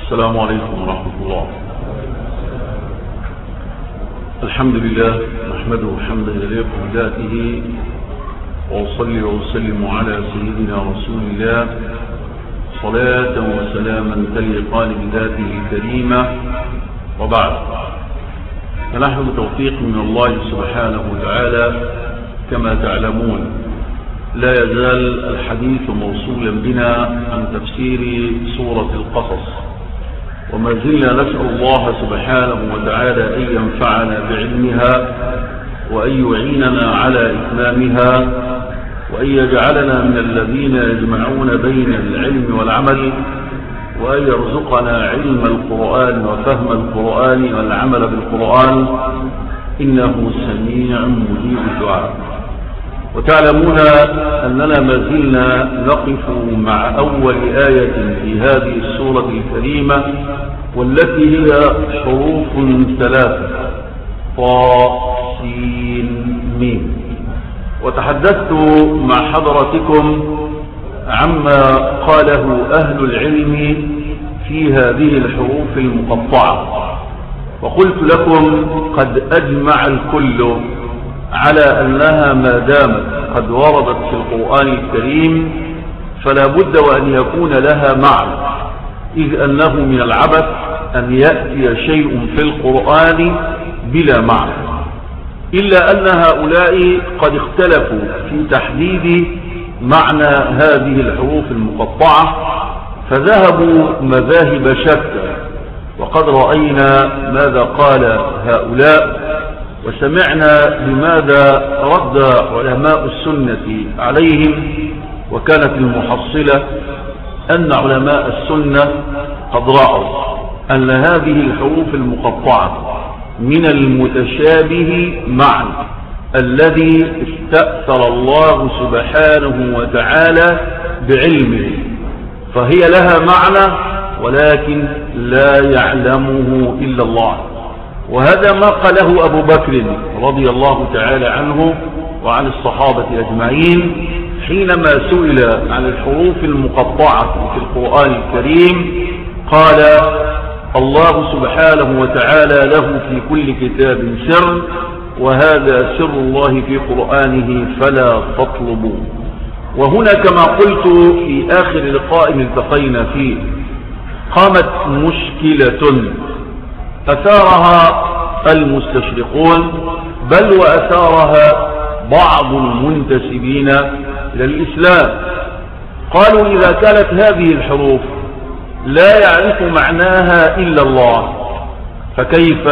السلام عليكم ورحمة الله الحمد لله نحمده حمدا يليق بذاته وأصلي وأسلم على سيدنا رسول الله صلاة وسلاما تليقان بذاته الكريمة وبعد فنحن بتوفيق من الله سبحانه وتعالى كما تعلمون لا يزال الحديث موصولا بنا عن تفسير سورة القصص وما زلنا نسأل الله سبحانه وتعالى أن ينفعنا بعلمها وأن يعيننا على إتمامها وأن يجعلنا من الذين يجمعون بين العلم والعمل وأن يرزقنا علم القرآن وفهم القرآن والعمل بالقرآن إنه سميع مجيب الدعاء وتعلمون أننا ما زلنا نقف مع أول آية في هذه السورة الكريمة والتي هي حروف ثلاثة طاسين ميم وتحدثت مع حضرتكم عما قاله أهل العلم في هذه الحروف المقطعة وقلت لكم قد أجمع الكل على أنها ما دامت قد وردت في القرآن الكريم فلا بد وأن يكون لها معنى إذ أنه من العبث أن يأتي شيء في القرآن بلا معنى إلا أن هؤلاء قد اختلفوا في تحديد معنى هذه الحروف المقطعة فذهبوا مذاهب شتى وقد رأينا ماذا قال هؤلاء وسمعنا بماذا رد علماء السنة عليهم وكانت المحصلة أن علماء السنة قد رأوا أن هذه الحروف المقطعة من المتشابه معنى الذي استأثر الله سبحانه وتعالى بعلمه فهي لها معنى ولكن لا يعلمه إلا الله وهذا ما قاله أبو بكر رضي الله تعالى عنه وعن الصحابة أجمعين حينما سئل عن الحروف المقطعة في القرآن الكريم قال الله سبحانه وتعالى له في كل كتاب سر وهذا سر الله في قرآنه فلا تطلبوا وهنا كما قلت في آخر لقاء التقينا فيه قامت مشكلة أثارها المستشرقون بل وأثارها بعض المنتسبين إلى الإسلام قالوا إذا كانت هذه الحروف لا يعرف معناها إلا الله فكيف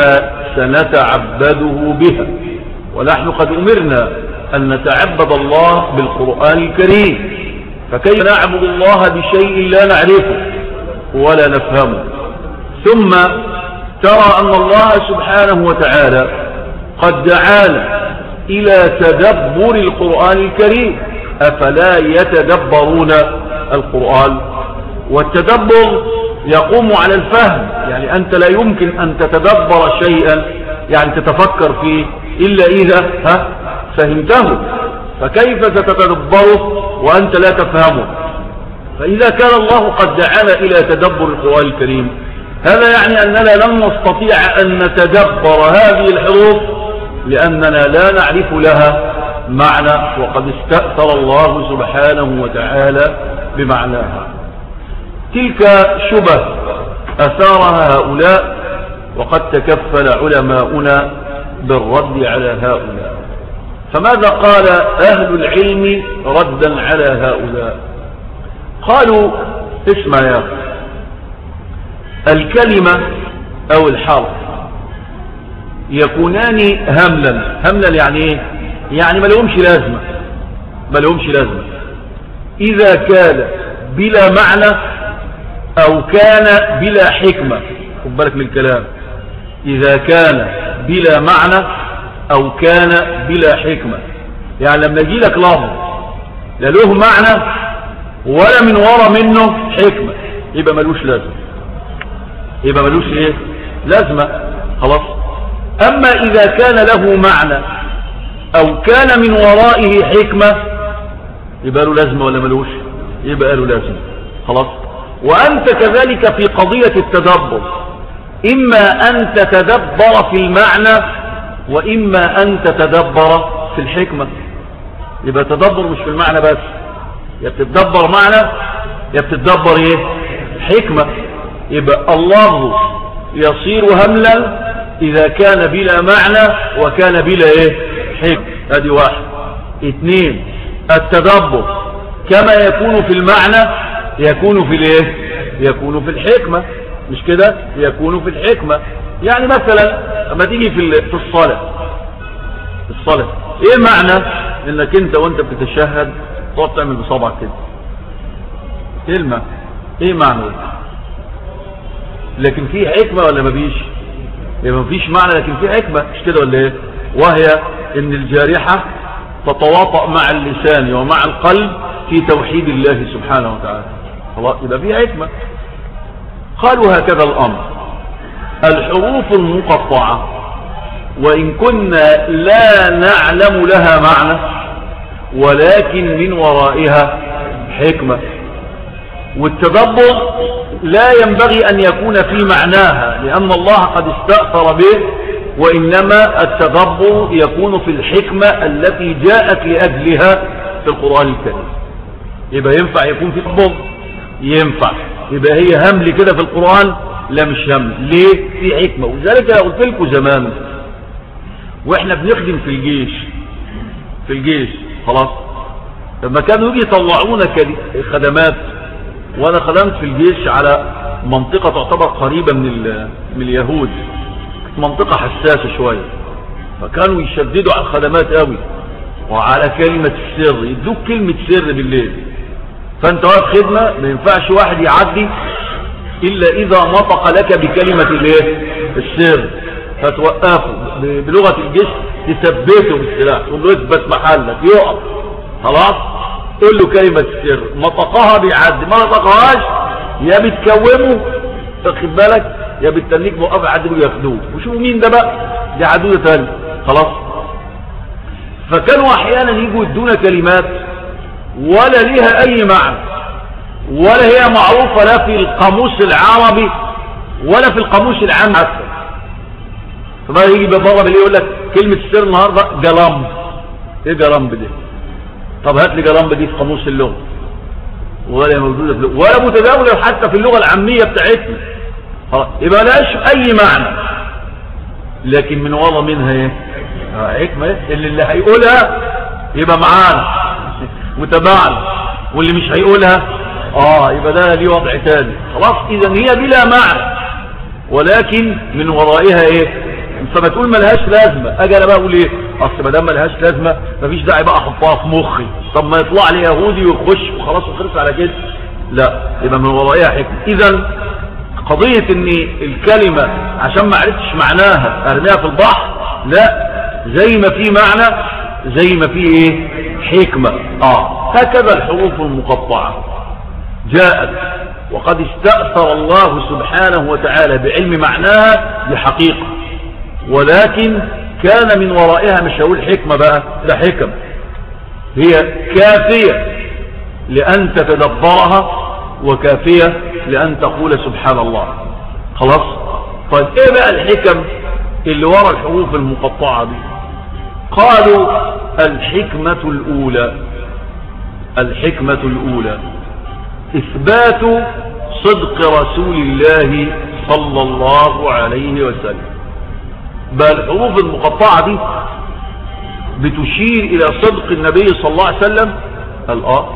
سنتعبده بها ونحن قد أمرنا أن نتعبد الله بالقرآن الكريم فكيف نعبد الله بشيء لا نعرفه ولا نفهمه ثم ترى أن الله سبحانه وتعالى قد دعانا إلى تدبر القرآن الكريم أفلا يتدبرون القرآن والتدبر يقوم على الفهم يعني أنت لا يمكن أن تتدبر شيئا يعني تتفكر فيه إلا إذا ها فهمته فكيف ستتدبره وأنت لا تفهمه فإذا كان الله قد دعانا إلى تدبر القرآن الكريم هذا يعني أننا لن نستطيع أن نتدبر هذه الحروف لأننا لا نعرف لها معنى وقد استأثر الله سبحانه وتعالى بمعناها تلك شبه أثارها هؤلاء وقد تكفل علماؤنا بالرد على هؤلاء فماذا قال أهل العلم ردا على هؤلاء قالوا اسمع يا أخي الكلمة أو الحرف يكونان هملا هملا يعني ايه يعني ما لهمش لازمة ما لهمش لازمة إذا كان بلا معنى أو كان بلا حكمة خد بالك من الكلام إذا كان بلا معنى أو كان بلا حكمة يعني لما يجي لك لفظ لا له معنى ولا من ورا منه حكمة يبقى ملوش لازمة يبقى ملوش ايه لازمة خلاص اما اذا كان له معنى او كان من ورائه حكمة يبقى له لازمة ولا ملوش يبقى له لازمة خلاص وأنت كذلك في قضية التدبر إما أن تتدبر في المعنى وإما أن تتدبر في الحكمة يبقى تدبر مش في المعنى بس يا بتتدبر معنى يا بتتدبر ايه حكمة يبقى الله يصير هملا إذا كان بلا معنى وكان بلا ايه حكمة هذه واحد اثنين التدبر كما يكون في المعنى يكون في الايه يكون في الحكمة مش كده يكون في الحكمة يعني مثلا لما تيجي في في الصلاة الصلاة ايه معنى انك انت وانت بتتشهد تقعد تعمل بصبعك كده كلمة ايه معنى لكن في حكمة ولا مفيش يبقى مفيش معنى لكن في حكمة مش كده ولا ايه وهي ان الجارحة تتواطأ مع اللسان ومع القلب في توحيد الله سبحانه وتعالى خلاص يبقى في حكمة قالوا هكذا الامر الحروف المقطعة وإن كنا لا نعلم لها معنى ولكن من ورائها حكمة والتدبر لا ينبغي أن يكون في معناها لأن الله قد استأثر به وإنما التدبر يكون في الحكمة التي جاءت لأجلها في القرآن الكريم يبقى ينفع يكون في تدبر ينفع يبقى هي همل كده في القرآن لا مش همل ليه في حكمة وذلك قلت لكم زمان واحنا بنخدم في الجيش في الجيش خلاص لما كانوا يجي يطلعونا خدمات وانا خدمت في الجيش على منطقة تعتبر قريبة من, من اليهود منطقة حساسة شوية فكانوا يشددوا على الخدمات قوي وعلى كلمة السر يدوك كلمة سر بالليل فانت واقف خدمة ما ينفعش واحد يعدي الا اذا نطق لك بكلمة الايه السر فتوقفه بلغة الجسم تثبته بالسلاح تقول له اثبت محلك يقف خلاص قول له كلمة السر نطقها بيعدي ما نطقهاش يا بتكومه تاخد بالك يا بتتنيك موقف عدل وياخدوه وشوفوا مين ده بقى دي عدودة تاني خلاص فكانوا احيانا يجوا يدونا كلمات ولا ليها اي معنى ولا هي معروفة لا في القاموس العربي ولا في القاموس العام حتى فما يجي بره بالليل يقول لك كلمة السر النهاردة جلامب ايه جلامب دي طب هات لي جلامب دي في قاموس اللغة ولا موجودة في اللغة ولا متداولة حتى في اللغة العامية بتاعتنا خلاص يبقى لهاش اي معنى لكن من ورا منها ايه اه حكمة إيه؟ اللي اللي هيقولها يبقى معانا متابعنا واللي مش هيقولها اه يبقى ده ليه وضع تاني خلاص اذا هي بلا معنى ولكن من ورائها ايه فما تقول ملهاش لازمة اجي انا بقى اقول ايه اصل ما دام ملهاش لازمة مفيش داعي بقى احطها في مخي طب ما يطلع لي يهودي ويخش وخلاص وخلص على كده لا يبقى من ورائها حكمة اذا قضية ان الكلمة عشان ما عرفتش معناها ارميها في البحر لا زي ما في معنى زي ما في ايه حكمة اه هكذا الحروف المقطعة جاءت وقد استأثر الله سبحانه وتعالى بعلم معناها بحقيقة ولكن كان من ورائها مش هقول حكمة بقى ده حكم هي كافية لأن تتدبرها وكافية لأن تقول سبحان الله خلاص طيب ايه بقى الحكم اللي وراء الحروف المقطعة دي قالوا الحكمة الأولى الحكمة الأولى إثبات صدق رسول الله صلى الله عليه وسلم بل الحروف المقطعة دي بتشير الى صدق النبي صلى الله عليه وسلم الاه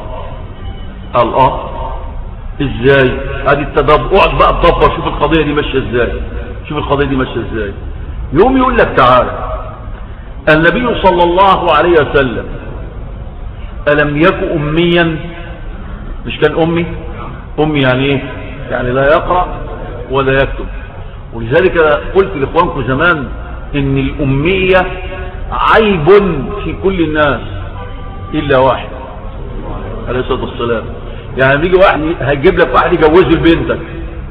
الاه ازاي ادي التدبر اقعد بقى تدبر شوف القضية دي ماشية ازاي شوف القضية دي ماشية ازاي يوم يقول لك تعالى النبي صلى الله عليه وسلم ألم يك أميا مش كان أمي أمي يعني إيه يعني لا يقرأ ولا يكتب ولذلك قلت لإخوانكم زمان ان الامية عيب في كل الناس الا واحد عليه الصلاة والسلام يعني بيجي واحد هيجيب لك واحد يجوزه لبنتك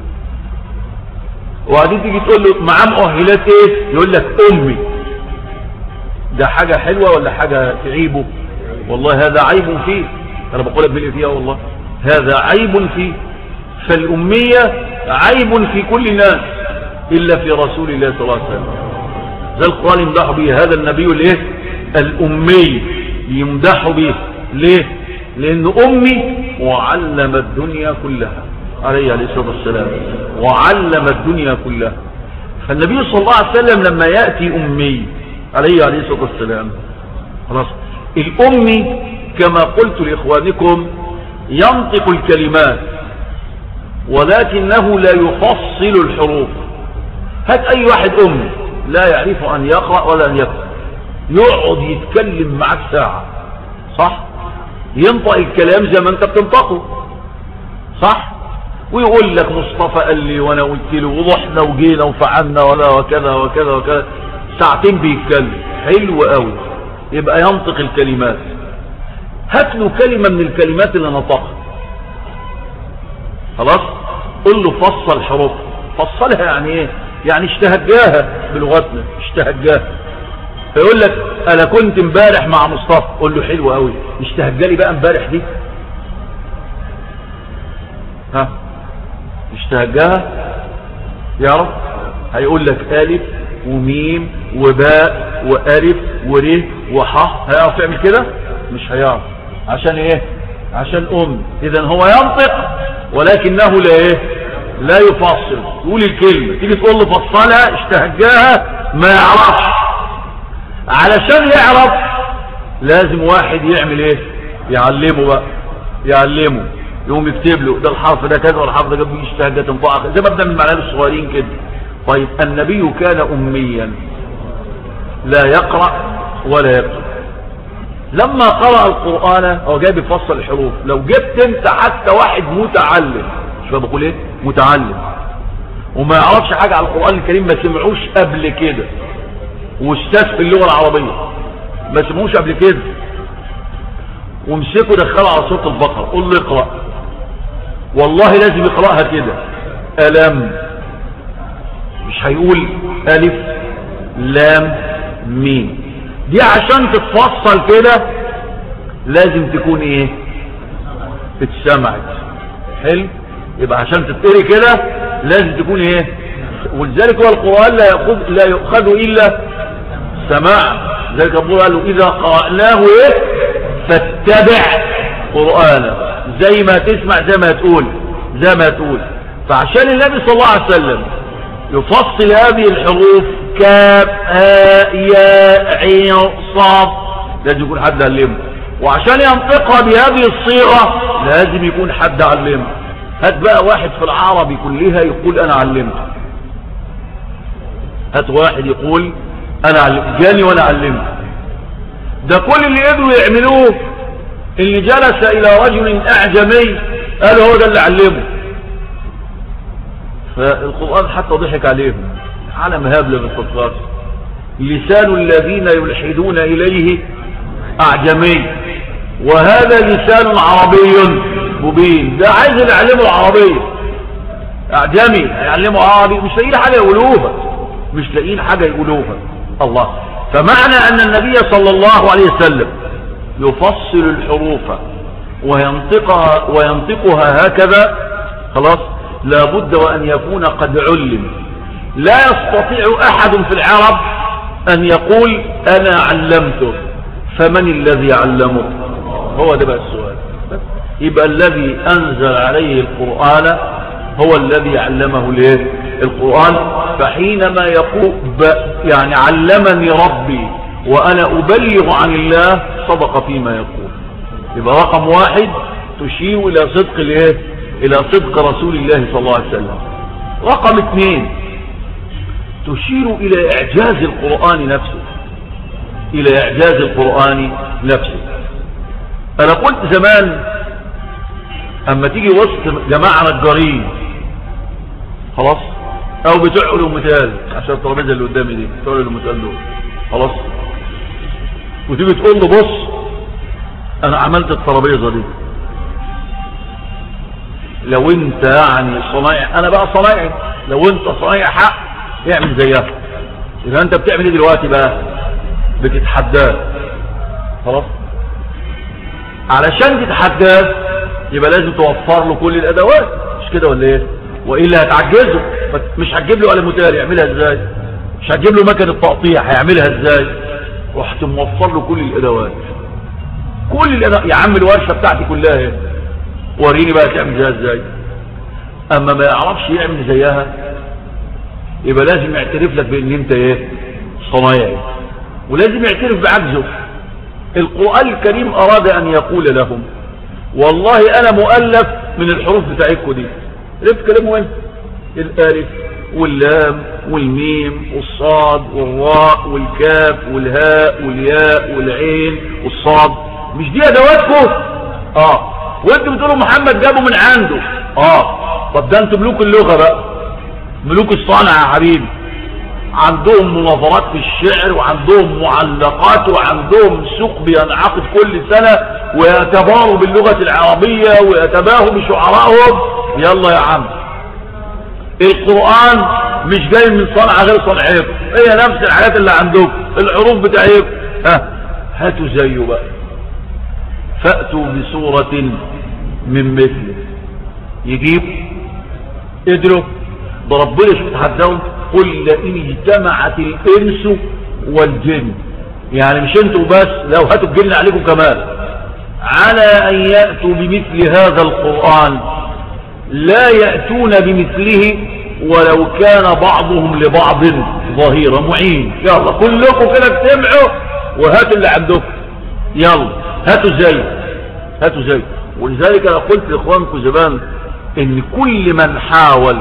وبعدين تيجي تقول له معاه مؤهلات ايه يقول لك امي ده حاجة حلوة ولا حاجة تعيبه والله هذا عيب فيه انا بقول لك بالإيه فيها والله هذا عيب فيه فالأمية عيب في كل الناس إلا في رسول الله صلى الله عليه وسلم ذا القرآن يمدح به هذا النبي الايه الأمي يمدح به ليه لأنه أمي وعلم الدنيا كلها عليه عليه الصلاة والسلام وعلم الدنيا كلها فالنبي صلى الله عليه وسلم لما يأتي أمي عليه عليه الصلاة والسلام خلاص الأمي كما قلت لإخوانكم ينطق الكلمات ولكنه لا يفصل الحروف هات أي واحد أمي لا يعرف أن يقرأ ولا أن يكتب يقعد يتكلم معك ساعة صح ينطق الكلام زي ما انت بتنطقه صح ويقول لك مصطفى قال لي وانا قلت له وضحنا وجينا وفعلنا ولا وكذا وكذا وكذا ساعتين بيتكلم حلو قوي يبقى ينطق الكلمات هات له كلمة من الكلمات اللي نطقها خلاص قل له فصل حروف فصلها يعني ايه يعني اشتهجاها بلغتنا اشتهجاها فيقول لك انا كنت امبارح مع مصطفى قول له حلو قوي اشتهجالي بقى امبارح دي ها اشتهجاها يعرف هيقول لك الف وميم وباء والف وره وح هيعرف يعمل كده مش هيعرف عشان ايه عشان ام اذا هو ينطق ولكنه لا ايه لا يفصل يقول الكلمة تيجي تقول له فصلها اشتهجاها ما يعرفش علشان يعرف لازم واحد يعمل ايه يعلمه بقى يعلمه يقوم يكتب له ده الحرف ده كذا والحرف ده جنبه اشتهجة تنفع زي ما بدنا من المعلمين الصغيرين كده طيب النبي كان اميا لا يقرأ ولا يكتب لما قرأ القرآن هو جاي بيفصل الحروف لو جبت انت حتى واحد متعلم شو بقول ايه متعلم وما يعرفش حاجة على القرآن الكريم ما سمعوش قبل كده واستاذ في اللغة العربية ما سمعوش قبل كده وامسكوا دخلوا على صوت البقرة قول له اقرأ والله لازم يقرأها كده ألم مش هيقول ألف لام ميم دي عشان تتفصل كده لازم تكون ايه اتسمعت حلو يبقى عشان تتقري كده لازم تكون ايه ولذلك هو القرآن لا يأخذ لا يؤخذ الا سماع ذلك ابو قال له اذا قرأناه ايه فاتبع قرآنه زي ما تسمع زي ما تقول زي ما تقول فعشان النبي صلى الله عليه وسلم يفصل هذه الحروف كاف هاء ياء عين صاد لازم يكون حد علمه وعشان ينطقها بهذه الصيغة لازم يكون حد علمه هات بقى واحد في العربي كلها يقول انا علمت هات واحد يقول انا علمت جاني وانا علمت ده كل اللي قدروا يعملوه اللي جلس الى رجل اعجمي قال هو ده اللي علمه فالقرآن حتى ضحك عليهم على مهاب بالفقرات لسان الذين يلحدون إليه أعجمي وهذا لسان عربي مبين ده عايز اللي يعلمه العربية أعجمي يعلمه عربي مش لاقيين حاجة يقولوها مش لاقيين حاجة يقولوها الله فمعنى أن النبي صلى الله عليه وسلم يفصل الحروف وينطقها, وينطقها هكذا خلاص لابد وأن يكون قد علم لا يستطيع أحد في العرب أن يقول أنا علمته فمن الذي علمه هو ده بقى السؤال يبقى الذي أنزل عليه القرآن هو الذي علمه ليه القرآن فحينما يقول يعني علمني ربي وأنا أبلغ عن الله صدق فيما يقول يبقى رقم واحد تشير إلى صدق الايه إلى صدق رسول الله صلى الله عليه وسلم رقم اثنين تشير إلى إعجاز القرآن نفسه إلى إعجاز القرآن نفسه أنا قلت زمان أما تيجي وسط جماعة نجارين خلاص أو بتوع علوم مثال عشان الترابيزة اللي قدامي دي بتوع علوم مثال دول خلاص وتيجي تقول له بص أنا عملت الترابيزة دي لو انت يعني صنايع انا بقى صنايعي لو انت صنايع حق اعمل زيها اذا انت بتعمل ايه دلوقتي بقى بتتحداه خلاص علشان تتحداه يبقى لازم توفر له كل الادوات مش مش كده ولا ايه والا هتعجزه مش هتجيب له قلم متالي يعملها ازاي مش هتجيب له مكنه تقطيع هيعملها ازاي رحت موفر له كل الادوات كل الادوات يا عم الورشه بتاعتي كلها ايه وريني بقى تعمل زيها ازاي اما ما يعرفش يعمل زيها يبقى لازم يعترف لك بان انت ايه صنايعي ولازم يعترف بعجزه القرآن الكريم اراد ان يقول لهم والله انا مؤلف من الحروف بتاعتكم دي عرفت كلامه وين الالف واللام والميم والصاد والراء والكاف والهاء والياء والعين والصاد مش دي ادواتكم اه وانتوا بتقولوا محمد جابه من عنده اه طب ده انتوا ملوك اللغة بقى ملوك الصانع يا حبيبي عندهم مناظرات في الشعر وعندهم معلقات وعندهم سوق بينعقد كل سنة ويتباهوا باللغة العربية ويتباهوا بشعرائهم يلا يا عم القرآن مش جاي من صنعة غير صنعيكم هي نفس الحاجات اللي عندكم الحروف بتاعتكم ها هاتوا زيه بقى فأتوا بصورة من مثله يجيب ادروا ده ربنا شو تحداهم قل لئن اجتمعت الانس والجن يعني مش انتوا بس لو هاتوا الجن عليكم كمان على ان يأتوا بمثل هذا القرآن لا يأتون بمثله ولو كان بعضهم لبعض ظهيرا معين يلا كلكم كده اجتمعوا وهاتوا اللي عندكم يلا هاتوا زي هاتوا زي ولذلك انا قلت لاخوانكم زمان ان كل من حاول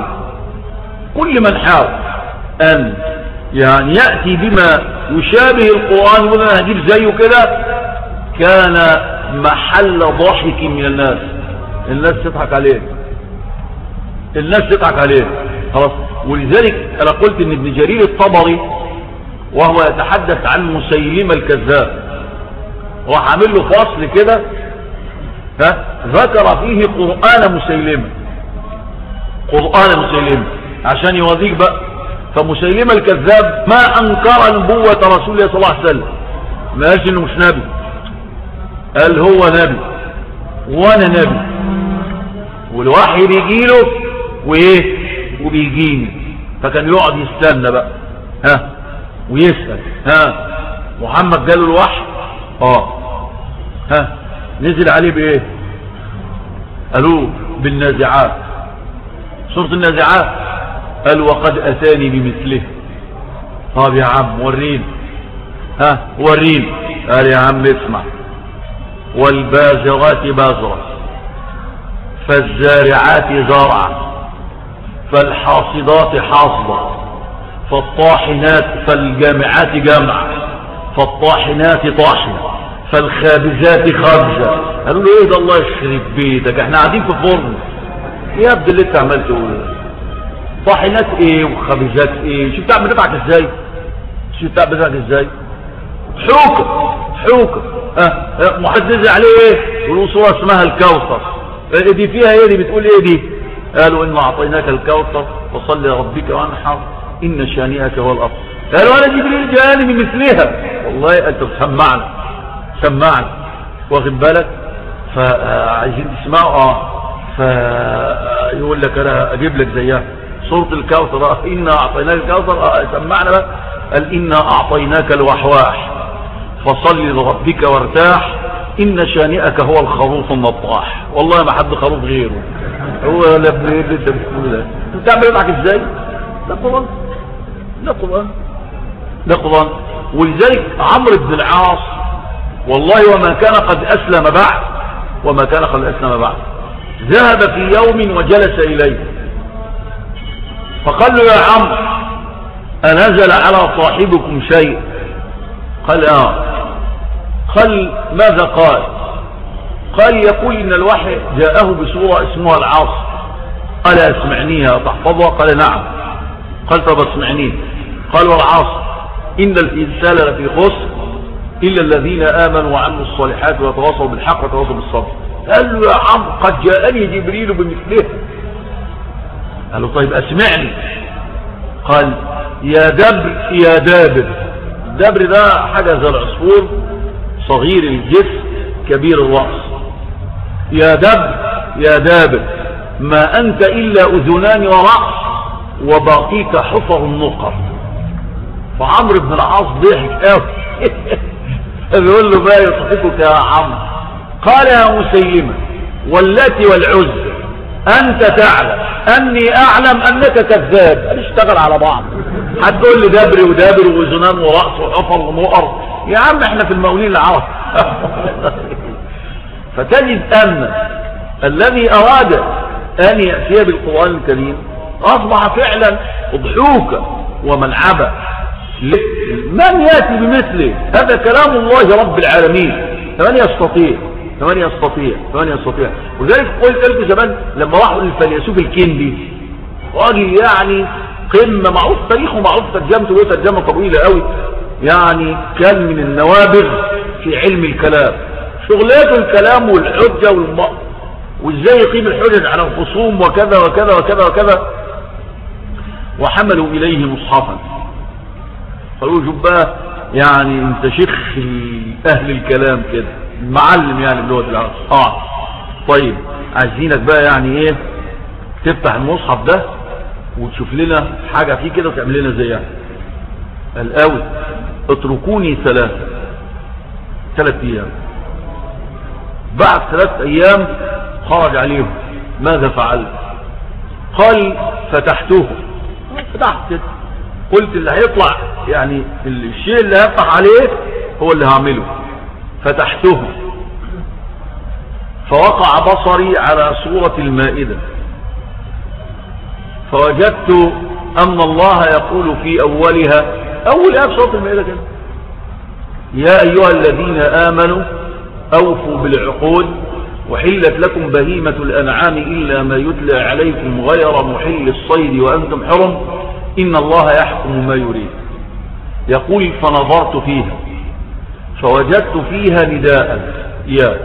كل من حاول ان يعني يأتي بما يشابه القرآن يقول انا هجيب زيه كده كان محل ضحك من الناس الناس تضحك عليه الناس تضحك عليه خلاص ولذلك انا قلت ان ابن جرير الطبري وهو يتحدث عن مسيلمة الكذاب راح عامل له فصل كده ها ذكر فيه قرآن مسيلمة قرآن مسيلمة عشان يوضيك بقى فمسيلمة الكذاب ما انكر نبوة رسول الله صلى الله عليه وسلم ما قالش انه مش نبي قال هو نبي وانا نبي والوحي بيجيله وايه وبيجيني فكان يقعد يستنى بقى ها ويسأل ها محمد جاله الوحي اه ها نزل عليه بايه قالوا بالنازعات سورة النازعات قال وقد اتاني بمثله طب يا عم وريني ها وريني قال يا عم اسمع والبازرات بازرة فالزارعات زرعا فالحاصدات حاصدة فالطاحنات فالجامعات جمع فالطاحنات طاحنة فالخابزات خبزة قالوا له ايه ده الله يخرب بيتك احنا قاعدين في فرن يا ابدا اللي انت عملته ايه طاحنات ايه وخبزات ايه شو بتعمل بتاعك ازاي شو بتعمل بتاعك ازاي حوكة حوكة ها اه محدثة عليه ايه يقولوا صورة اسمها الكوثر اه دي فيها ايه دي بتقول ايه دي قالوا إن أعطيناك الكوثر فصل لربك وانحر إن شانئك هو الأفضل قالوا أنا جبريل جاني من مثلها والله أنت تسمعنا سمعنا واخد بالك فعايزين تسمعوا اه فيقول لك أنا أجيب لك زيها سورة الكوثر آه إنا أعطيناك الكوثر آه سمعنا بقى قال إنا أعطيناك الوحواح فصل لربك وارتاح إن شانئك هو الخروف النطاح والله ما حد خروف غيره هو لا ابن ايه اللي انت بتقوله ده انت بتعمل معك ازاي ده قرآن ده قرآن ده قرآن ولذلك عمرو بن العاص والله وما كان قد أسلم بعد وما كان قد أسلم بعد ذهب في يوم وجلس إليه فقال له يا عمرو أنزل على صاحبكم شيء قال اه قال ماذا قال قال يقول إن الوحي جاءه بصورة اسمها العاص قال اسمعنيها تحفظها قال نعم قال طب اسمعنيه قال والعاص إن الإنسان لفي خسر إلا الذين آمنوا وعملوا الصالحات وتواصلوا بالحق وتواصلوا بالصبر قال له يا عم قد جاءني جبريل بمثله قال له طيب اسمعني قال يا دبر يا دابر الدبر ده حاجة زي العصفور صغير الجسم كبير الرأس يا دب يا دابر ما أنت إلا أذنان ورأس وباقيك حفر النقر فعمرو بن العاص ضحك قوي بيقول له بقى يصفكك يا عمرو قال يا مسيلمة واللاتي والعزة أنت تعلم أني أعلم أنك كذاب هنشتغل على بعض هتقول لي دبر ودابر وزنان ورأس وحفر ونقر يا عم احنا في المولين العرب فتجد أن الذي أراد أن يأتي بالقرآن الكريم أصبح فعلا أضحوك وملعبا من يأتي بمثله هذا كلام الله رب العالمين فمن يستطيع فمن يستطيع فمن يستطيع ولذلك قلت لكم زمان لما راحوا للفيلسوف الكندي راجل يعني قمة معروف تاريخه معروف ترجمته له ترجمة طويلة قوي يعني كان من النوابغ في علم الكلام شغلاته الكلام والحجة والم... وازاي يقيم الحجج على الخصوم وكذا وكذا وكذا وكذا وحملوا اليه مصحفا قالوا جباه يعني انت شيخ اهل الكلام كده معلم يعني بلغة العرب اه طيب عايزينك بقى يعني ايه تفتح المصحف ده وتشوف لنا حاجة فيه كده وتعمل لنا زيها القوي اتركوني ثلاثة ثلاث ايام بعد ثلاث ايام خرج عليهم ماذا فعلت قال فتحته فتحت قلت اللي هيطلع يعني الشيء اللي هيفتح عليه هو اللي هعمله فتحته فوقع بصري على صورة المائدة فوجدت أن الله يقول في أولها أول آية صورة المائدة كده يا أيها الذين آمنوا أوفوا بالعقود وحلت لكم بهيمة الأنعام إلا ما يتلى عليكم غير محل الصيد وأنتم حرم إن الله يحكم ما يريد يقول فنظرت فيها فوجدت فيها نداء يا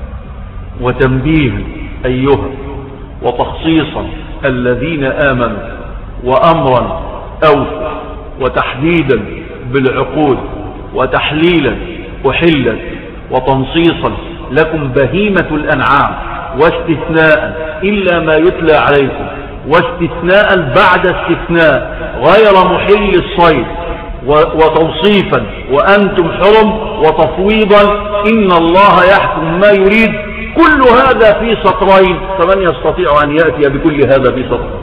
وتنبيه أيها وتخصيصا الذين آمنوا وأمرا أوفى وتحديدا بالعقود وتحليلا أحلا وتنصيصا لكم بهيمة الأنعام واستثناء إلا ما يتلى عليكم واستثناء بعد استثناء غير محل الصيد وتوصيفا وأنتم حرم وتفويضا إن الله يحكم ما يريد كل هذا في سطرين فمن يستطيع أن يأتي بكل هذا في سطر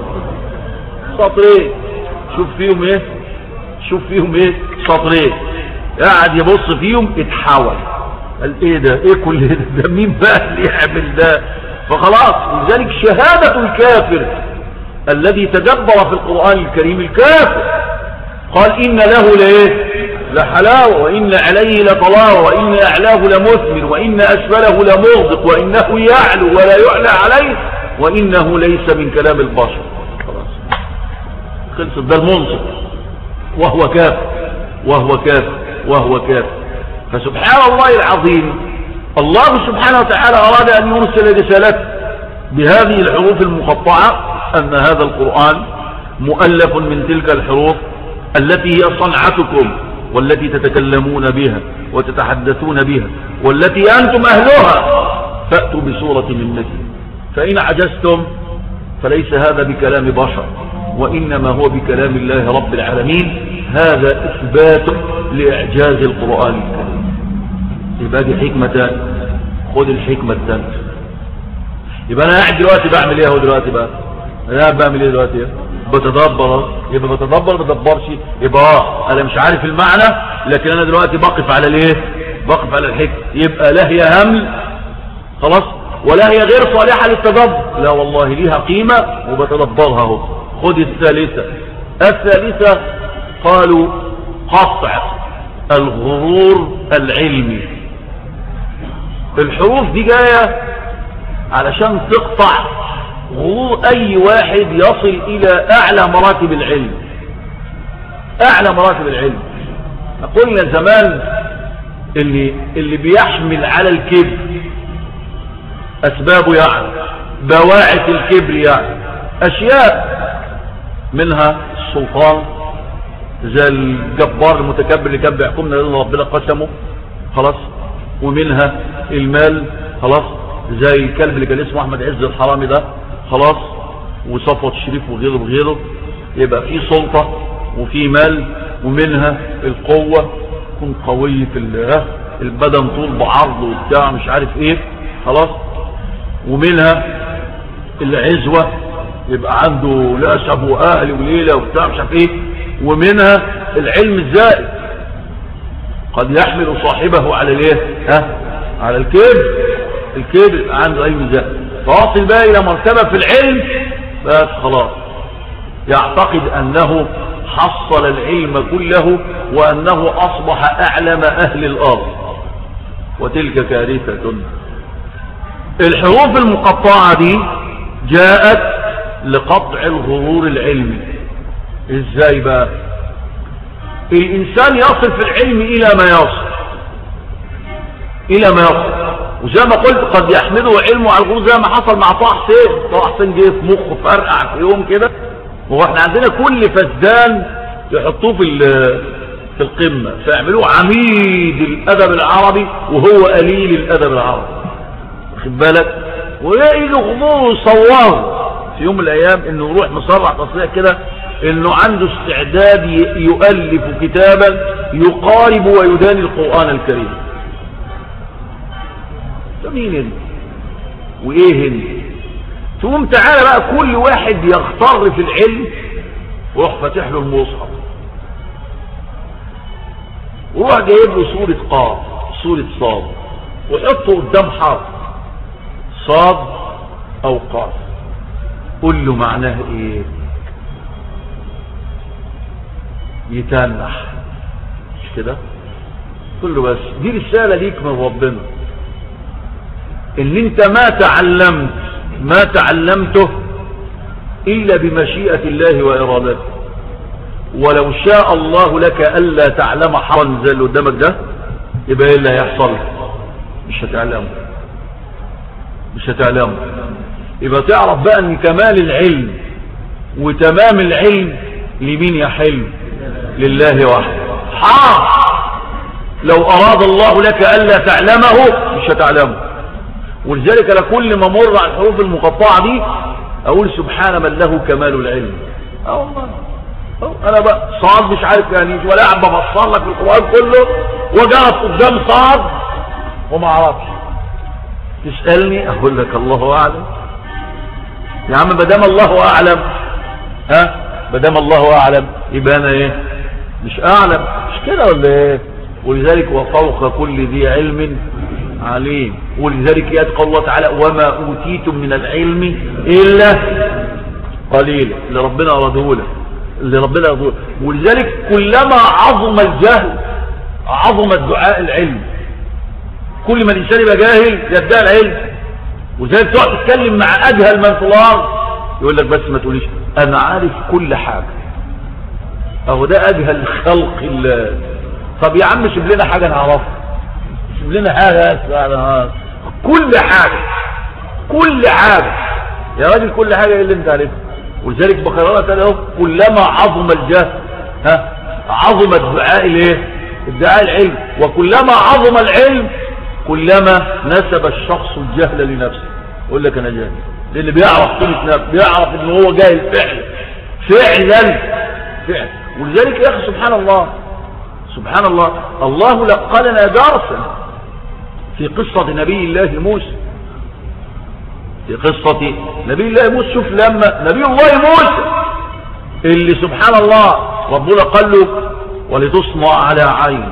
سطرين شوف فيهم ايه شوف فيهم ايه سطرين قاعد يبص فيهم اتحول قال ايه ده ايه كل ده, ده مين بقى اللي يعمل ده فخلاص لذلك شهادة الكافر الذي تدبر في القرآن الكريم الكافر قال إن له لإيه لحلاوة وإن عليه لطلاوة وإن أعلاه لمثمر وإن أسفله لمغضق وإنه يعلو ولا يعلى عليه وإنه ليس من كلام البشر خلاص خلصت ده المنصف وهو كافر وهو كافر وهو كافر فسبحان الله العظيم الله سبحانه وتعالى أراد أن يرسل رسالته بهذه الحروف المقطعة أن هذا القرآن مؤلف من تلك الحروف التي هي صنعتكم والتي تتكلمون بها وتتحدثون بها والتي أنتم أهلها فأتوا بسورة من مثل فإن عجزتم فليس هذا بكلام بشر وإنما هو بكلام الله رب العالمين هذا إثبات لإعجاز القرآن الكريم يبقى دي حكمة خذ الحكمة الثالثة يبقى أنا قاعد دلوقتي بعمل إيه هو دلوقتي بقى أنا بعمل إيه دلوقتي بتدبر يبقى بتدبر بتدبرش يبقى اه انا مش عارف المعنى لكن انا دلوقتي بقف على الايه بقف على الحكم يبقى لا هي همل خلاص ولا هي غير صالحة للتدبر لا والله ليها قيمة وبتدبرها اهو خد الثالثة الثالثة قالوا قطع الغرور العلمي الحروف دي جاية علشان تقطع غرور اي واحد يصل الى اعلى مراتب العلم اعلى مراتب العلم قلنا زمان اللي, اللي بيحمل على الكبر اسبابه يعني بواعث الكبر يعني اشياء منها السلطان زي الجبار المتكبر اللي كان بيحكمنا لان ربنا قسمه خلاص ومنها المال خلاص زي الكلب اللي كان اسمه احمد عز الحرامي ده خلاص وصفوة الشريف وغيره وغيره يبقى في سلطة وفي مال ومنها القوة تكون قوي في البدن طول بعرض وبتاع مش عارف ايه خلاص ومنها العزوة يبقى عنده نسب واهل وليلة وبتاع مش عارف ايه ومنها العلم الزائد قد يحمل صاحبه على الايه ها على الكبر الكبر عنده علم زائد فواصل بقى الى مرتبة في العلم بس خلاص يعتقد انه حصل العلم كله وانه اصبح اعلم اهل الارض وتلك كارثة الحروف المقطعة دي جاءت لقطع الغرور العلمي ازاي بقى الانسان يصل في العلم الى ما يصل الى ما يصل وزي ما قلت قد يحمله علمه على الغرور زي ما حصل مع طه حسين طه حسين جه في مخه فرقع في يوم كده هو احنا عندنا كل فدان يحطوه في في القمة فيعملوه عميد الادب العربي وهو قليل الادب العربي واخد بالك ويجوا خمور صوار في يوم من الايام انه يروح مصرح تصريح كده انه عنده استعداد يؤلف كتابا يقارب ويداني القرآن الكريم ده مين انت وايه انت تقوم تعالى بقى كل واحد يغتر في العلم وروح فاتح له المصحف وروح جايب له صورة قاف صورة صاد وحطه قدام حرف صاد او قاف قول له معناه ايه يتنح مش كده قل له بس دي رسالة ليك من ربنا ان انت ما تعلمت ما تعلمته الا بمشيئة الله وارادته ولو شاء الله لك الا تعلم حرا زي اللي قدامك ده يبقى ايه اللي هيحصل مش هتعلمه مش هتعلمه يبقى تعرف بقى ان كمال العلم وتمام العلم لمين يحل لله وحده حرام لو اراد الله لك الا تعلمه مش هتعلمه ولذلك انا كل ما مر على الحروف المقطعه دي اقول سبحان من له كمال العلم اه والله انا بقى صاد مش عارف يعني ولا قاعد بفصل لك القران كله وجرت قدام صاد وما اعرفش تسالني اقول لك الله اعلم يا عم ما دام الله اعلم ها ما دام الله اعلم يبقى انا ايه مش اعلم مش كده ولا ايه ولذلك وفوق كل ذي علم عليم ولذلك يتقى الله تعالى وما اوتيتم من العلم الا قليلا اللي ربنا اراده له اللي ربنا اراده ولذلك كلما عظم الجهل عظم الدعاء العلم كل ما الانسان يبقى جاهل يدعي العلم ولذلك تقعد تتكلم مع اجهل من في الارض يقول لك بس ما تقوليش انا عارف كل حاجه اهو ده اجهل خلق الله طب يا عم شوف لنا حاجه نعرفها شوف لنا حاجه كل حاجه كل حاجه يا راجل كل حاجه ايه اللي انت عارفها ولذلك بكررها تاني اهو كلما عظم الجهل ها عظم الدعاء الايه الدعاء العلم وكلما عظم العلم كلما نسب الشخص الجهل لنفسه يقول لك انا جاهل لان بيعرف قيمه نفسه بيعرف ان هو جاهل فعلا فعلا فعلا ولذلك يا اخي سبحان الله سبحان الله الله لقى لنا درسا في قصة نبي الله موسى في قصة نبي الله موسى شوف لما نبي الله موسى اللي سبحان الله ربنا قال له ولتصنع على عين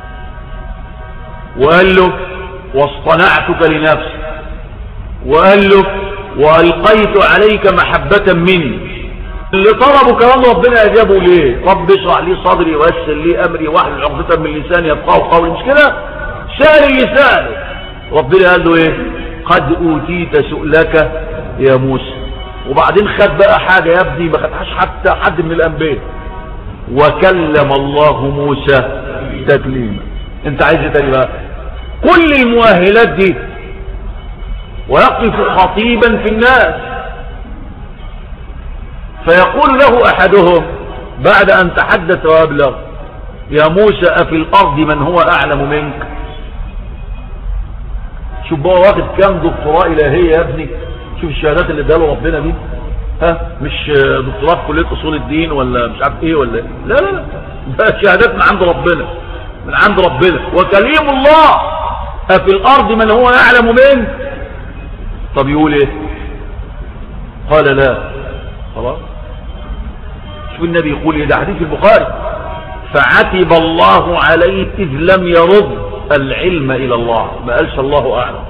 وقال له واصطنعتك لنفسي وقال له وألقيت عليك محبة مني اللي طلبوا كلام ربنا اجابه ليه رب اشرح لي صدري ويسر لي امري واحلل عقدة من لساني يفقهوا قولي مش كده سال اللسان ربنا قال له ايه قد اوتيت سؤلك يا موسى وبعدين خد بقى حاجة يا ابني ما خدهاش حتى حد من الانبياء وكلم الله موسى تكليما انت عايز ايه تاني بقى كل المؤهلات دي ويقف خطيبا في الناس فيقول له احدهم بعد ان تحدث وابلغ يا موسى افي الارض من هو اعلم منك شوف بقى واخد كام دكتوراه الهيه يا ابني شوف الشهادات اللي اداله ربنا دي ها مش دكتوراه في كليه اصول الدين ولا مش عارف ايه ولا إيه. لا لا لا ده شهادات من عند ربنا من عند ربنا وكليم الله أفي الأرض من هو أعلم منه طب يقول ايه قال لا خلاص شو النبي يقول ايه ده حديث البخاري فعتب الله عليه إذ لم يرد العلم إلى الله ما قالش الله أعلم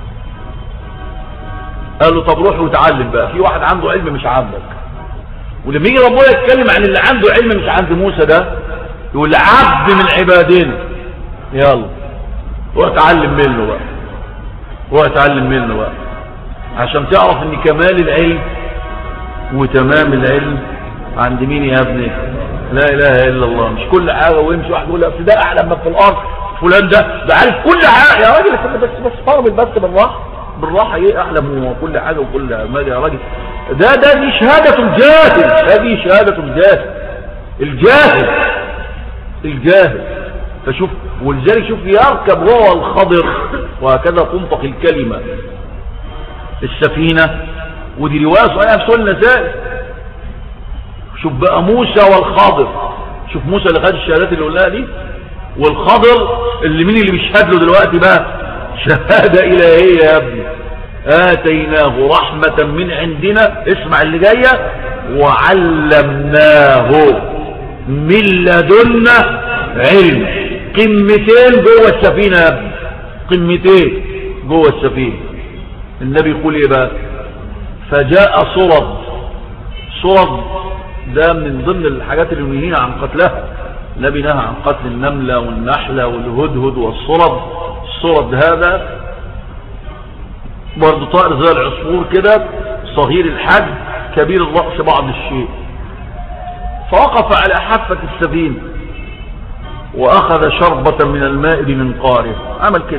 قال له طب روح وتعلم بقى في واحد عنده علم مش عندك ولما يجي ربنا يتكلم عن اللي عنده علم مش عند موسى ده يقول عبد من عبادنا يلا روح اتعلم منه بقى روح اتعلم منه بقى عشان تعرف ان كمال العلم وتمام العلم عند مين يا ابني لا اله الا الله مش كل حاجه ويمشي واحد يقول لك ده اعلم من في الارض فلان ده ده عارف كل حاجه يا راجل بس بس فرمل بس بالراحه بالراحه ايه اعلم كل حاجه وكل مال يا راجل ده ده دي شهاده الجاهل هذه شهاده الجاهل الجاهل الجاهل فشوف ولذلك شوف يركب هو الخضر وهكذا تنطق الكلمة السفينة ودي رواية صحيحة في سنة النسائي شوف بقى موسى والخاضر شوف موسى اللي خد الشهادات اللي قلناها دي والخضر اللي مين اللي بيشهد له دلوقتي بقى شهادة إلهية يا ابني آتيناه رحمة من عندنا اسمع اللي جاية وعلمناه من لدنا علم قمتين جوه السفينة يا ابني قمتين جوه السفينة النبي يقول ايه بقى فجاء صرد صرد ده من ضمن الحاجات اللي نهينا عن قتلها النبي نهى عن قتل النملة والنحلة والهدهد والصرد الصرد هذا برضه طائر زي العصفور كده صغير الحجم كبير الرأس بعض الشيء فوقف على حافة السفينة وأخذ شربة من الماء بمنقاره عمل كده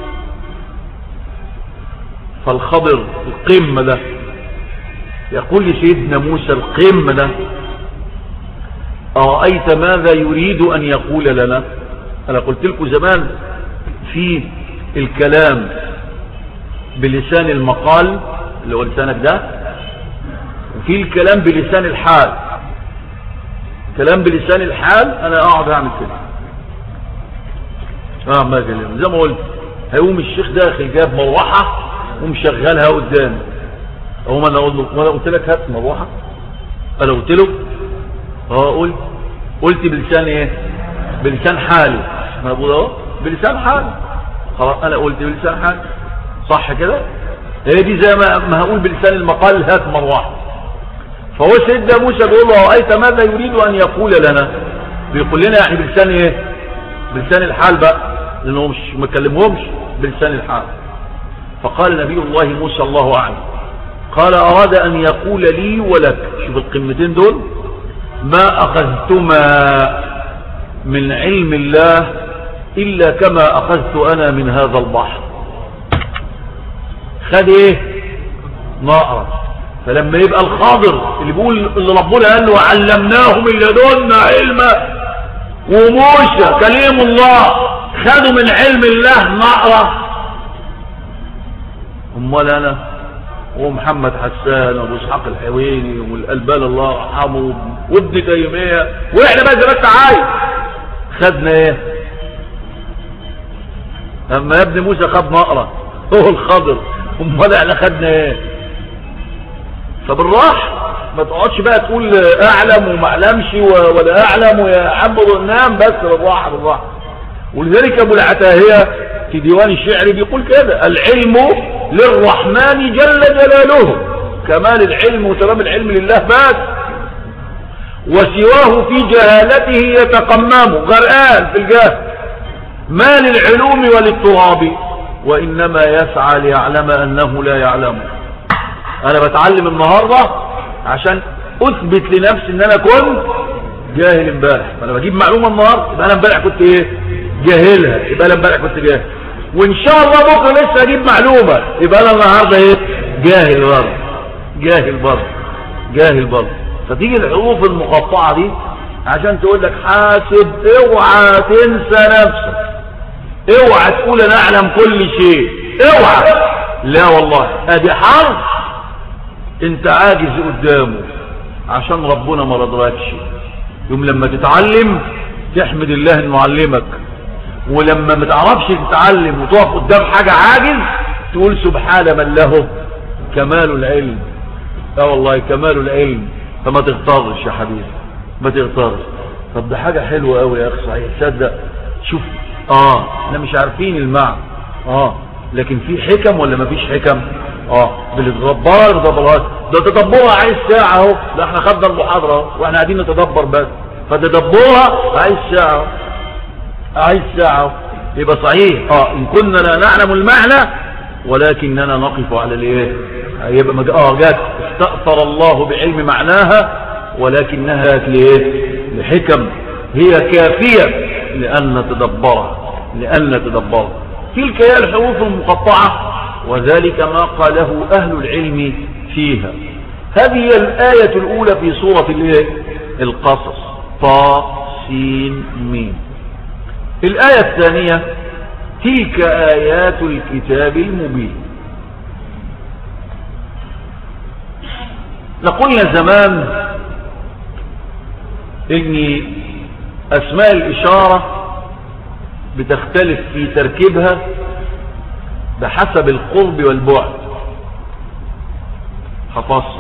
فالخضر القمة ده يقول لسيدنا موسى القمة ده أرأيت ماذا يريد أن يقول لنا أنا قلت لكم زمان في الكلام بلسان المقال اللي هو لسانك ده وفي الكلام بلسان الحال كلام بلسان الحال انا اقعد اعمل كده اه ما كلام زي ما قلت هيقوم الشيخ داخل جاب مروحه ومشغلها قدامي اقوم انا اقول له وانا قلت لك هات مروحه انا قلت له اه قلت قلت بلسان ايه بلسان حالي انا بقول اهو بلسان حالي خلاص انا قلت بلسان حالي صح كده هي دي زي ما هقول بلسان المقال هات مروحه فهو سيدنا موسى بيقول له رأيت ماذا يريد أن يقول لنا بيقول لنا يعني بلسان ايه بلسان الحال بقى لأنه مش ما كلمهمش بلسان الحال فقال نبي الله موسى الله أعلم قال أراد أن يقول لي ولك شوف القمتين دول ما أخذتما من علم الله إلا كما أخذت أنا من هذا البحر خد ايه نقرة فلما يبقى الخاضر اللي بيقول اللي ربنا قال له علمناه من لدنا علما وموسى كليم الله خدوا من علم الله نقرة امال انا ومحمد حسان وابو اسحاق الحويني والالبان الله يرحمه وابن تيميه واحنا بس بس عايز خدنا ايه اما يا ابن موسى خد نقرة هو الخضر امال احنا خدنا ايه فبالراحة ما تقعدش بقى تقول اعلم وما اعلمش ولا اعلم ويا عم نام بس بالراحة بالراحة ولذلك ابو العتاهية في ديوان الشعر بيقول كده العلم للرحمن جل جلاله كمال العلم وتمام العلم لله بس وسواه في جهالته يتقمم غرقان في الجهل ما للعلوم وللتراب وإنما يسعى ليعلم أنه لا يعلم أنا بتعلم النهاردة عشان أثبت لنفسي أن أنا كنت جاهل امبارح فأنا بجيب معلومة النهاردة يبقى أنا امبارح كنت إيه جاهلها يبقى أنا امبارح كنت جاهل وإن شاء الله بكرة لسه أجيب معلومة يبقى أنا النهاردة إيه جاهل برضه جاهل برضه جاهل برضه فتيجي الحروف المقطعة دي عشان تقول لك حاسب اوعى تنسى نفسك اوعى تقول انا اعلم كل شيء اوعى لا والله ادي حرف انت عاجز قدامه عشان ربنا ما رضاكش يوم لما تتعلم تحمد الله انه علمك ولما ما تعرفش تتعلم وتقف قدام حاجة عاجز تقول سبحان من له كمال العلم اه والله كمال العلم فما تغترش يا حبيبي ما تغترش طب ده حاجة حلوة قوي يا اخي صحيح تصدق شوف اه احنا مش عارفين المعنى اه لكن في حكم ولا ما فيش حكم اه بالتدبر تدبرات ده تدبرها عايز ساعة اهو لا احنا خدنا المحاضرة واحنا قاعدين نتدبر بس فتدبرها عايز ساعة عايز ساعة يبقى صحيح اه ان كنا لا نعلم المعنى ولكننا نقف على الايه يبقى مج... اه جات استأثر الله بعلم معناها ولكنها لايه لحكم هي كافية لأن نتدبرها لأن نتدبرها تلك هي الحروف المقطعة وذلك ما قاله أهل العلم فيها هذه هي الآية الأولى في سورة الايه القصص طا سين ميم الآية الثانية تلك آيات الكتاب المبين لقلنا زمان ان اسماء الاشارة بتختلف في تركيبها بحسب القرب والبعد حفص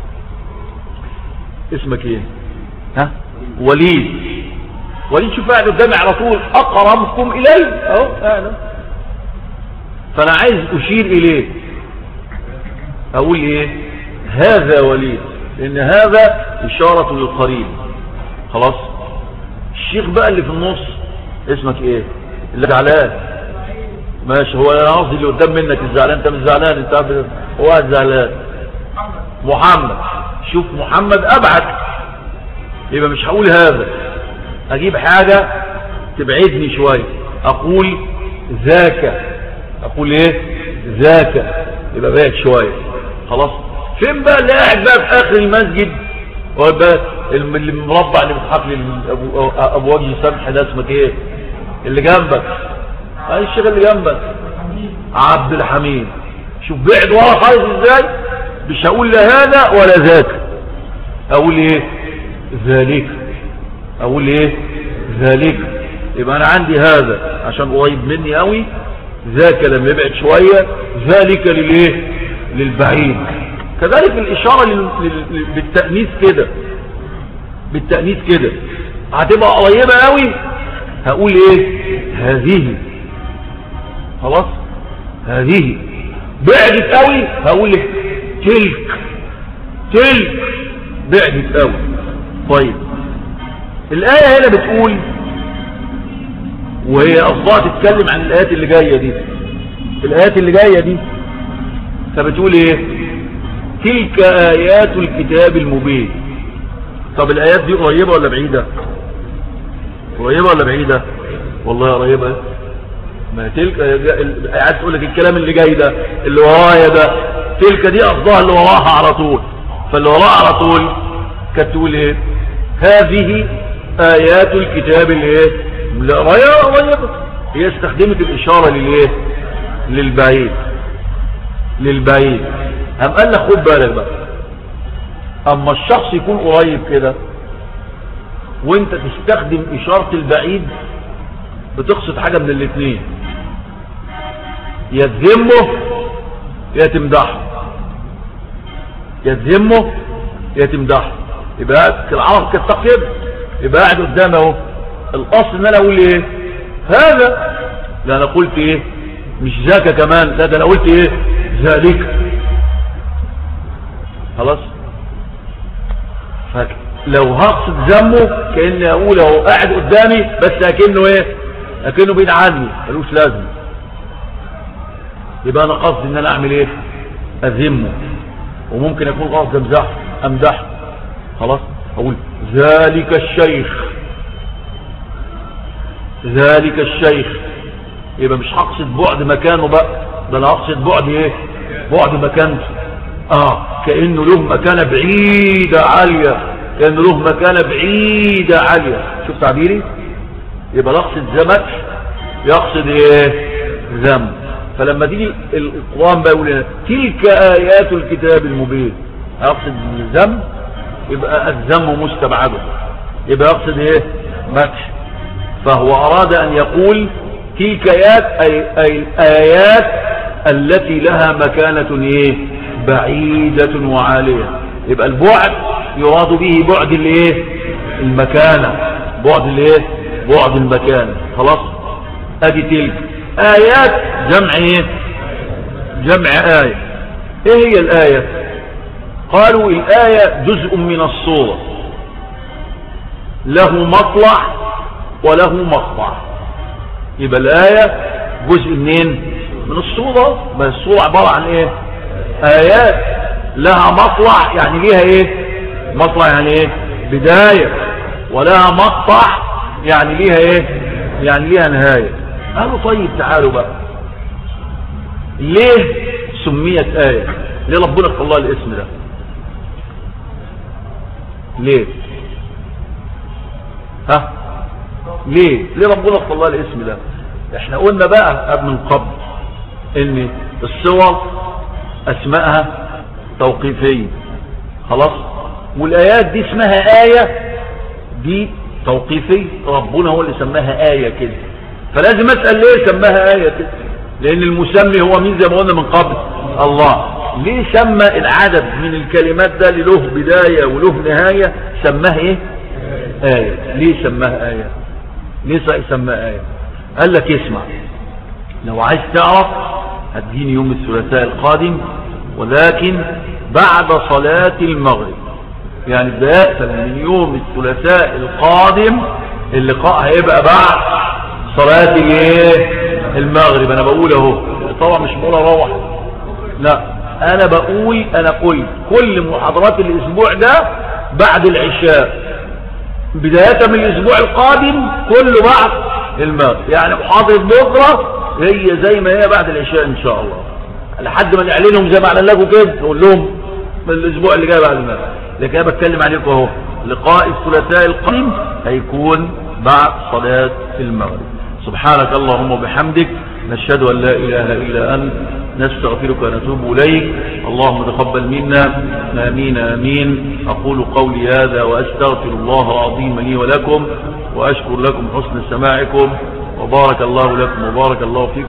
اسمك ايه ها وليد وليد شوف قاعد قدامي على طول اقربكم الي اهو قاعد فانا عايز اشير اليه اقول ايه هذا وليد لان هذا اشارة للقريب خلاص الشيخ بقى اللي في النص اسمك ايه اللي زعلان ماشي هو انا قصدي اللي قدام منك الزعلان انت مش زعلان انت هو واحد زعلان محمد شوف محمد ابعد يبقى مش هقول هذا اجيب حاجة تبعدني شوية اقول ذاك اقول ايه ذاك يبقى بعد شوية خلاص فين بقى اللي قاعد بقى في اخر المسجد وبقى اللي مربع اللي بيضحك لي ابو, أبو وجه سمح ده اسمك ايه اللي جنبك هاي الشيخ اللي جنبك عبد الحميد شوف بعد ورا خالص ازاي مش هقول لا هذا ولا ذاك اقول ايه ذلك اقول ايه ذلك يبقى انا عندي هذا عشان قريب مني قوي ذاك لما يبعد شوية ذلك للايه للبعيد كذلك الاشارة لل... بالتأنيث كده بالتأنيث كده هتبقى قريبة قوي هقول ايه هذه خلاص هذه بعدت قوي هقول لك تلك تلك بعدت قوي طيب الآية هنا بتقول وهي قصدها تتكلم عن الآيات اللي جاية دي الآيات اللي جاية دي فبتقول ايه تلك آيات الكتاب المبين طب الآيات دي قريبة ولا بعيدة قريبة ولا بعيدة والله قريبة ما تلك قاعد تقول لك الكلام اللي جاي ده اللي ورايا ده تلك دي قصدها اللي وراها على طول فاللي وراها على طول كانت تقول ايه هذه آيات الكتاب الايه قريبة هي استخدمت الإشارة للايه للبعيد للبعيد هم قال لك خد بالك بقى اما الشخص يكون قريب كده وانت تستخدم اشارة البعيد بتقصد حاجة من الاثنين يا تذمه يا تمدحه يا تذمه يا تمدحه يبقى العرب كانت كده يبقى قاعد قدامي اهو الاصل ان انا اقول ايه هذا لا انا قلت ايه مش ذاك كمان لا ده انا قلت ايه ذلك خلاص لو هقصد ذمه كاني اقول اهو قاعد قدامي بس اكنه ايه اكنه بعيد عني ملوش لازمه يبقى انا قصدي ان انا اعمل ايه اذمه وممكن اكون قصدي امزحه امدحه خلاص اقول ذلك الشيخ ذلك الشيخ يبقى مش هقصد بعد مكانه بقى ده انا هقصد بعد ايه بعد مكانته اه كانه له مكانه بعيده عاليه كانه له مكانه بعيده عاليه شوف تعبيري يبقى نقصد زمدح يقصد ايه ذم فلما تيجي القرآن بقى يقول لنا تلك آيات الكتاب المبين يقصد الذم يبقى الذم مستبعده يبقى يقصد ايه مدح فهو اراد ان يقول تلك ايات اي, أي ايات التي لها مكانة ايه بعيدة وعالية يبقى البعد يراد به بعد الايه المكانة بعد الايه بعد المكانة خلاص ادي تلك ايات جمع ايه جمع آية ايه هي الآية قالوا الآية جزء من الصورة له مطلع وله مقطع يبقى الآية جزء منين من الصورة ما الصورة عبارة عن ايه آيات لها مطلع يعني ليها ايه مطلع يعني ايه بداية ولها مقطع يعني ليها ايه يعني ليها نهاية قالوا طيب تعالوا بقى ليه سميت آية ليه ربنا الله الاسم ده ليه ها ليه ليه ربنا الله الاسم ده احنا قلنا بقى قبل من قبل ان الصور اسمائها توقيفية خلاص والايات دي اسمها آية دي توقيفية ربنا هو اللي سماها آية كده فلازم اسأل ليه سماها آية كده لان المسمي هو مين زي ما قلنا من قبل الله ليه سمى العدد من الكلمات ده اللي له بداية وله نهاية سماه ايه آية ليه سماها آية ليه سماها آية قال لك اسمع لو عايز تعرف هتجيني يوم الثلاثاء القادم ولكن بعد صلاة المغرب يعني بداية من يوم الثلاثاء القادم اللقاء هيبقى بعد صلاة الايه المغرب انا بقول اهو طبعا مش بقول اروح لا انا بقول انا قلت كل محاضرات الاسبوع ده بعد العشاء بداية من الاسبوع القادم كله بعد المغرب يعني محاضرة بكرة هي زي ما هي بعد العشاء ان شاء الله لحد ما نعلنهم زي ما اعلن لكم كده نقول لهم من الاسبوع اللي جاي بعد المغرب لكن انا بتكلم عليكم اهو لقاء الثلاثاء القادم هيكون بعد صلاة المغرب سبحانك اللهم وبحمدك نشهد أن لا إله إلا أنت نستغفرك ونتوب إليك اللهم تقبل منا آمين آمين أقول قولي هذا وأستغفر الله العظيم لي ولكم وأشكر لكم حسن سماعكم وبارك الله لكم وبارك الله فيكم